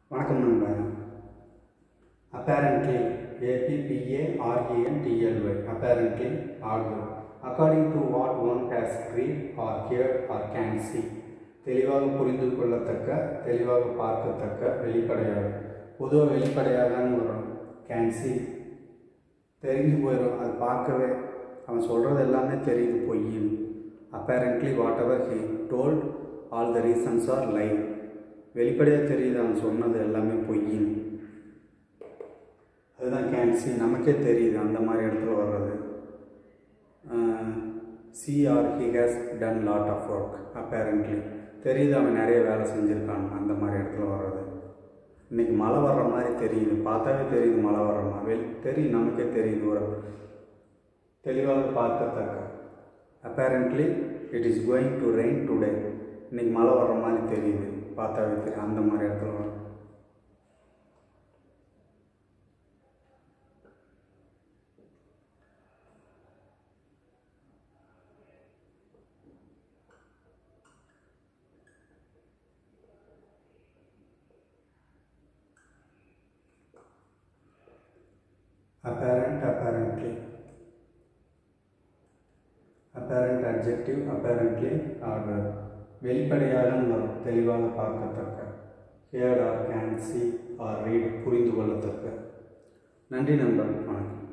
வணக்கம் நண்பன் apparently A-P-P-A-R-E-N-T-L-Y apparently although according to what one has read or heard or can see தெளிவாக புரிந்து கொள்ளத்தக்க தெளிவாக பார்க்கத்தக்க வெளிப்படையாக பொதுவாக வெளிப்படையாகன்னு வரும் கேன் see தெரிஞ்சு போயிடும் அது பார்க்கவே அவன் சொல்கிறது எல்லாமே தெரியுது பொய்ன்னு apparently whatever he told all the reasons are live வெளிப்படையாக தெரியுது அவன் சொன்னது எல்லாமே பொய்ன்னு அதுதான் கேன்சி நமக்கே தெரியுது அந்த மாதிரி இடத்துல வர்றது CR he has done lot of work apparently தெரியுது அவன் நிறைய வேலை செஞ்சுருக்கான் அந்த மாதிரி இடத்துல வர்றது இன்னைக்கு மழை வர்ற மாதிரி தெரியுது பார்த்தாவே தெரியுது மழை வர்ற மாதிரி வெளி தெரியும் நமக்கே தெரியுது ஒரு தெளிவாக பார்க்கத்தக்க apparently it is going to rain today இன்னைக்கு மழை வர்ற மாதிரி தெரியுது பார்த்தாவே தெரியும் அந்த மாதிரி இடத்துல வரும் apparent apparently apparent adjective apparently order வெளிப்படையாக வரும் தெளிவாக பார்க்கத்தக்க here or can see or read புரிந்து கொள்ளத்தக்க நன்றி நண்பன் வணக்கம்